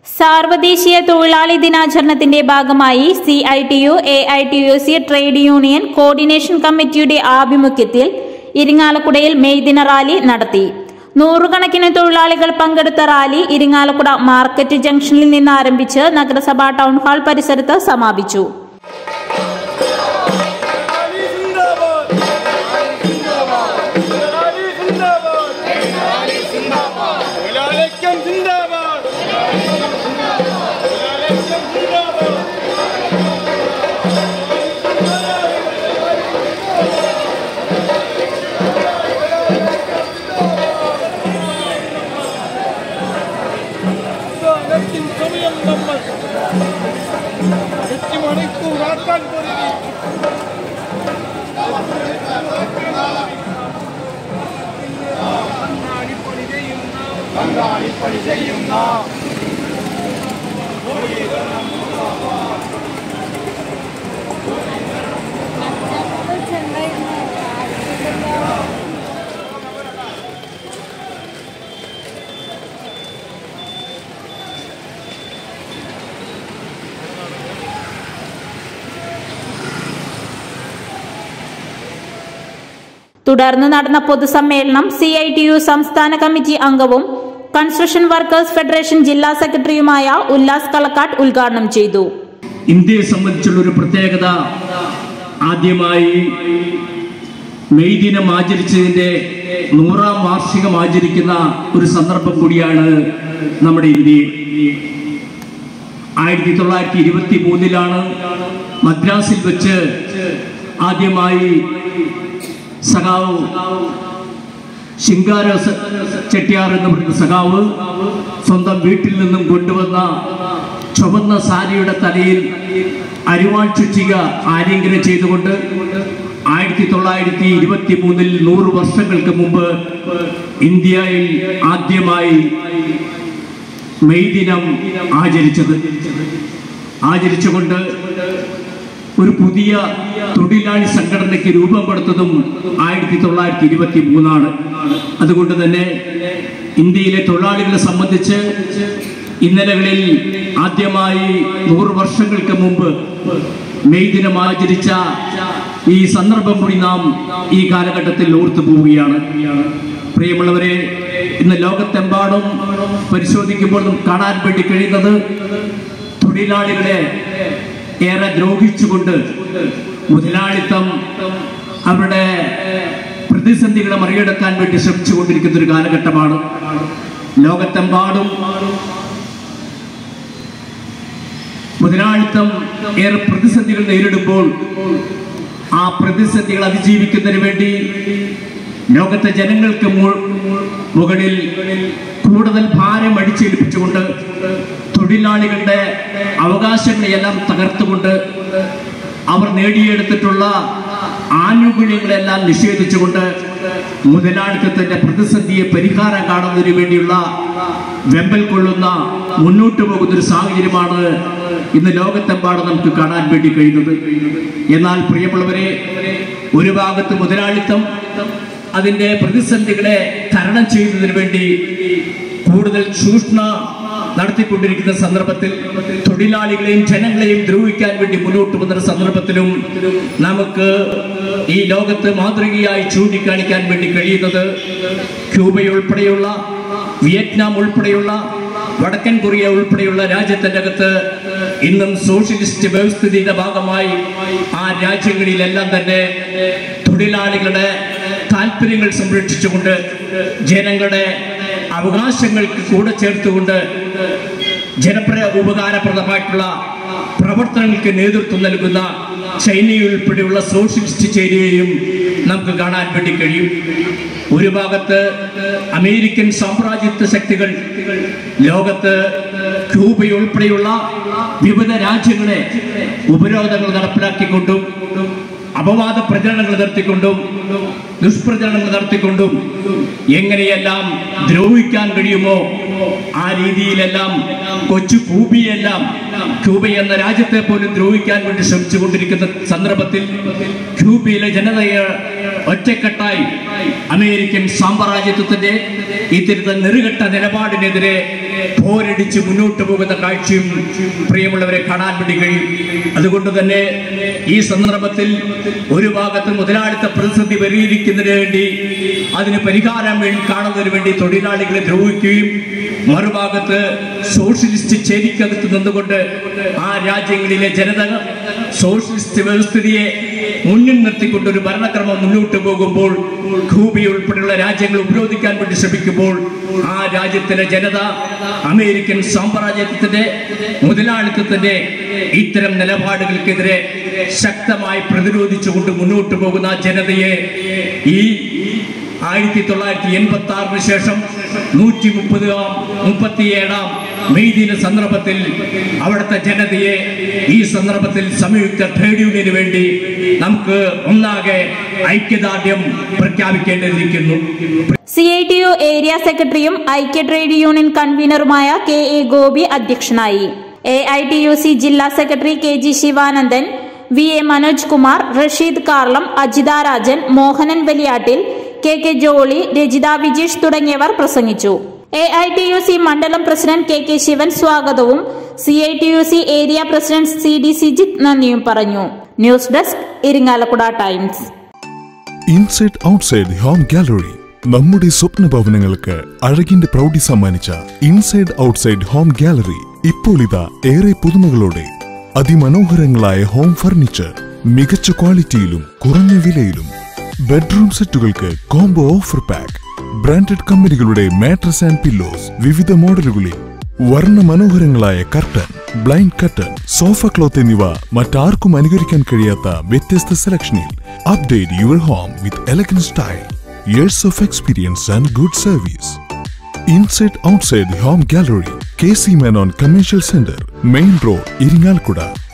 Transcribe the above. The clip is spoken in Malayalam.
സാർവദേശീയ തൊഴിലാളി ദിനാചരണത്തിന്റെ ഭാഗമായി C I T U A I T U C trade union coordination കമ്മിറ്റിയുടെ ആഭിമുഖ്യത്തിൽ ഇരിങ്ങാലക്കുടയിൽ മെയ് ദിന റാലി നടത്തി നൂറുകണക്കിന് തൊഴിലാളികൾ പങ്കെടുത്ത റാലി ഇരിങ്ങാലക്കുട മാർക്കറ്റ് ജംഗ്ഷനിൽ നിന്ന് ആരംഭിച്ച് നഗരസഭാ ടൗൺ ഹാൾ പരിസരത്ത് സമാപിച്ചു തൊഴിലാളി സിന്ദാബാദ് തൊഴിലാളി സിന്ദാബാദ് തൊഴിലാളിക്കം സിന്ദാബാദ് തൊഴിലാളിക്കം സിന്ദാബാദ് നെറ്റിൻ സമയം നമ്മൾ എട്ട് മണിക്കൂറാക്കാൻ പോരുകയും തുടർന്ന് നടന്ന പൊതുസമ്മേളനം സി ഐ ടി യു സംസ്ഥാന കമ്മിറ്റി അംഗവും കൺസ്ട്രക്ഷൻ വർക്കേഴ്സ് ഫെഡറേഷൻ ജില്ലാ സെക്രട്ടറിയുമായ ഉല്ലാസ് കളക്കാട്ട് ഉദ്ഘാടനം ചെയ്തു ഇന്ത്യയെ സംബന്ധിച്ചുള്ള ഒരു പ്രത്യേകത ആദ്യമായി മെയ് ദിനം ആചരിച്ചതിന്റെ നൂറാം വാർഷികം ആചരിക്കുന്ന ഒരു സന്ദർഭം കൂടിയാണ് നമ്മുടെ ഇന്ത്യയിൽ ആയിരത്തി തൊള്ളായിരത്തി ഇരുപത്തി മൂന്നിലാണ് മദ്രാസിൽ വെച്ച് ആദ്യമായി സഖാവ് ശിങ്കാര സ- ചെട്ടിയാർ എന്ന് പറയുന്ന സഖാവ് സ്വന്തം വീട്ടിൽ നിന്നും കൊണ്ടുവന്ന ചുവന്ന സാരിയുടെ തലയിൽ അരിവാൾ ചുറ്റിക ആലിംഗനം ചെയ്തുകൊണ്ട് ആയിരത്തി തൊള്ളായിരത്തി ഇരുപത്തി മൂന്നിൽ നൂറ് വർഷങ്ങൾക്ക് മുമ്പ് ഇന്ത്യയിൽ ആദ്യമായി മെയ് ദിനം ആചരിച്ചത് ആചരിച്ചുകൊണ്ട് ഒരു പുതിയ തൊഴിലാളി സംഘടനയ്ക്ക് രൂപം കൊടുത്തതും ആയിരത്തി തൊള്ളായിരത്തി ഇരുപത്തി മൂന്നാണ് അതുകൊണ്ട് തന്നെ ഇന്ത്യയിലെ തൊഴിലാളികളെ സംബന്ധിച്ച് ഇന്നലകളിൽ ആദ്യമായി നൂറ് വർഷങ്ങൾക്ക് മുമ്പ് മെയ് ദിനം ആചരിച്ച ഈ സന്ദർഭം കൂടി നാം ഈ കാലഘട്ടത്തിൽ ഓർത്തു പോവുകയാണ് പ്രിയമുള്ളവരെ ഇന്ന് ലോകത്തെമ്പാടും പരിശോധിക്കുമ്പോൾ നമുക്ക് കാണാൻ വേണ്ടി കഴിയുന്നത് തൊഴിലാളികളെ ഏറെ ദ്രോഹിച്ചുകൊണ്ട് മുതലാളിത്തം അവരുടെ പ്രതിസന്ധികളെ മറികടക്കാൻ വേണ്ടി ശ്രമിച്ചുകൊണ്ടിരിക്കുന്ന ഒരു കാലഘട്ടമാണ് ലോകത്തെമ്പാടും മുതലാളിത്തം ഏറെ പ്രതിസന്ധികൾ നേരിടുമ്പോൾ ആ പ്രതിസന്ധികൾ അതിജീവിക്കുന്നതിന് വേണ്ടി ലോകത്തെ ജനങ്ങൾക്ക് മു- മുകളിൽ കൂടുതൽ ഭാരം അടിച്ചേൽപ്പിച്ചുകൊണ്ട് തൊഴിലാളികളുടെ അവകാശങ്ങളെയെല്ലാം തകർത്തുകൊണ്ട് അവർ നേടിയെടുത്തിട്ടുള്ള ആനുകൂല്യങ്ങളെല്ലാം നിഷേധിച്ചുകൊണ്ട് മുതലാളിത്തത്തിന്റെ പ്രതിസന്ധിയെ പരിഹാരം കാണുന്നതിന് വേണ്ടിയുള്ള വെമ്പൽ കൊള്ളുന്ന മുന്നോട്ട് പോകുന്ന ഒരു സാഹചര്യമാണ് ഇന്ന് ലോകത്തെമ്പാടും നമുക്ക് കാണാൻ വേണ്ടി കഴിയുന്നത് എന്നാൽ പ്രിയമുള്ളവരെ ഒരു ഭാഗത്ത് മുതലാളിത്തം അതിന്റെ പ്രതിസന്ധികളെ തരണം ചെയ്യുന്നതിന് വേണ്ടി കൂടുതൽ ചൂഷണ നടത്തിക്കൊണ്ടിരിക്കുന്ന സന്ദർഭത്തിൽ തൊഴിലാളികളെയും ജനങ്ങളെയും ദ്രോഹിക്കാൻ വേണ്ടി മുന്നോട്ട് വന്ന സന്ദർഭത്തിലും നമുക്ക് ഈ ലോകത്ത് മാതൃകയായി ചൂണ്ടിക്കാണിക്കാൻ വേണ്ടി കഴിയുന്നത് ക്യൂബയുൾപ്പെടെയുള്ള വിയറ്റ്നാം ഉൾപ്പെടെയുള്ള വടക്കൻ കൊറിയ ഉൾപ്പെടെയുള്ള രാജ്യത്തിന്റെ അകത്ത് ഇന്നും സോഷ്യലിസ്റ്റ് വ്യവസ്ഥിതിയുടെ ഭാഗമായി ആ രാജ്യങ്ങളിലെല്ലാം തന്നെ തൊഴിലാളികളുടെ താല്പര്യങ്ങൾ സംരക്ഷിച്ചുകൊണ്ട് ജനങ്ങളുടെ അവകാശങ്ങൾക്ക് കൂടെ ചേർത്തുകൊണ്ട് ജനപ്ര ഉപകാരപ്രദമായിട്ടുള്ള പ്രവർത്തനങ്ങൾക്ക് നേതൃത്വം നൽകുന്ന ചൈനയുൾപ്പെടെയുള്ള സോഷ്യലിസ്റ്റ് ചേരിയെയും നമുക്ക് കാണാൻ വേണ്ടി കഴിയും ഒരു ഭാഗത്ത് അമേരിക്കൻ സാമ്രാജ്യത്വ ശക്തികൾ ലോകത്ത് ക്യൂബയുൾപ്പെടെയുള്ള വിവിധ രാജ്യങ്ങളെ ഉപരോധങ്ങൾ നടപ്പിലാക്കിക്കൊണ്ടും അപവാദ പ്രചരണങ്ങൾ നടത്തിക്കൊണ്ടും ദുഷ്പ്രചരണങ്ങൾ നടത്തിക്കൊണ്ടും എങ്ങനെയെല്ലാം ദ്രോഹിക്കാൻ കഴിയുമോ ആ രീതിയിലെല്ലാം കൊച്ചു ക്യൂബിയെല്ലാം ക്യൂബ എന്ന രാജ്യത്തെ പോലും ദ്രോഹിക്കാൻ വേണ്ടി ശ്രമിച്ചുകൊണ്ടിരിക്കുന്ന സന്ദർഭത്തിൽ ക്യൂബയിലെ ജനതയെ ഒറ്റക്കെട്ടായി അമേരിക്കൻ സാമ്രാജ്യത്വത്തിന്റെ ഇത്തരത്തെ നെറുകെട്ട നിലപാടിനെതിരെ പോരടിച്ച് മുന്നോട്ട് പോകുന്ന കാഴ്ചയും പ്രിയമുള്ളവരെ കാണാൻ വേണ്ടി കഴിയും അതുകൊണ്ട് തന്നെ ഈ സന്ദർഭത്തിൽ ഒരു ഭാഗത്ത് മുതലാളിത്ത പ്രതിസന്ധി പരിഹരിക്കുന്നതിന് വേണ്ടി അതിന് പരിഹാരം വേണ്ടി കാണുന്നതിന് വേണ്ടി തൊഴിലാളികളെ ദ്രോഹിക്കുകയും മറുഭാഗത്ത് സോഷ്യലിസ്റ്റ് ചേരിക്കകത്ത് നിന്നുകൊണ്ട് ആ രാജ്യങ്ങളിലെ ജനത സോഷ്യലിസ്റ്റ് വ്യവസ്ഥിതിയെ മുന്നിൽ നിർത്തിക്കൊണ്ട് ഒരു ഭരണക്രമം മുന്നോട്ട് പോകുമ്പോൾ ക്യൂബ ഉൾപ്പെടെയുള്ള രാജ്യങ്ങൾ ഉപരോധിക്കാൻ വേണ്ടി ശ്രമിക്കുമ്പോൾ ആ രാജ്യത്തിലെ ജനത അമേരിക്കൻ സാമ്രാജ്യത്വത്തിന്റെ മുതലാളിത്തത്തിന്റെ ഇത്തരം നിലപാടുകൾക്കെതിരെ ശക്തമായി പ്രതിരോധിച്ചുകൊണ്ട് മുന്നോട്ട് പോകുന്ന ആ ജനതയെ ഈ ആയിരത്തി തൊള്ളായിരത്തി എൺപത്തി ആറിന് ശേഷം നൂറ്റി മുപ്പത് മുപ്പത്തിയേഴാം മെയ് ദിന സന്ദർഭത്തിൽ അവിടുത്തെ ജനതയെ ഈ സന്ദർഭത്തിൽ സംയുക്ത ട്രേഡ് യൂണിയന് വേണ്ടി നമുക്ക് ഒന്നാകെ ഐക്യദാർഢ്യം പ്രഖ്യാപിക്കേണ്ടിയിരിക്കുന്നു C I T U area സെക്രട്ടറിയും ഐക്യ ട്രേഡ് യൂണിയൻ കൺവീനറുമായ കെ എ ഗോപി അധ്യക്ഷനായി A I T U C ജില്ലാ secretary K G Sivanandan V A Manoj Kumar Rasheed Karlam Ajitha Rajan Mohanan Valiyattil K K Jolly Rajitha Vijeesh തുടങ്ങിയവർ പ്രസംഗിച്ചു A I T U C മണ്ഡലം പ്രസിഡന്റ് കെ കെ ശിവൻ സ്വാഗതവും C I T U C area president C D Sijith നന്ദിയും പറഞ്ഞു news desk Irinjalakuda Times Inside Outside Home Gallery നമ്മുടെ സ്വപ്ന ഭവനങ്ങൾക്ക് അഴകിന്റെ പ്രൗഢി സമ്മാനിച്ച ഇൻസൈഡ് ഔട്ട്സൈഡ് ഹോം ഗാലറി ഇപ്പോൾ ഇതാ ഏറെ പുതുമകളോടെ അതിമനോഹരങ്ങളായ ഹോം ഫർണിച്ചർ മികച്ച ക്വാളിറ്റിയിലും കുറഞ്ഞ വിലയിലും ബെഡ്റൂം സെറ്റുകൾക്ക് കോംബോ ഓഫർ പാക്ക് ബ്രാൻഡഡ് കമ്പനികളുടെ മാട്രസ് ആൻഡ് പില്ലോസ് വിവിധ മോഡലുകളിൽ വർണ്ണ മനോഹരങ്ങളായ curtain blind curtain sofa cloth എന്നിവ മറ്റാർക്കും അനുകരിക്കാൻ കഴിയാത്ത വ്യത്യസ്ത സെലക്ഷനിൽ update your home with elegant style years of experience and good service Inside Outside Home Gallery K C Menon commercial centre main road Irinjalakuda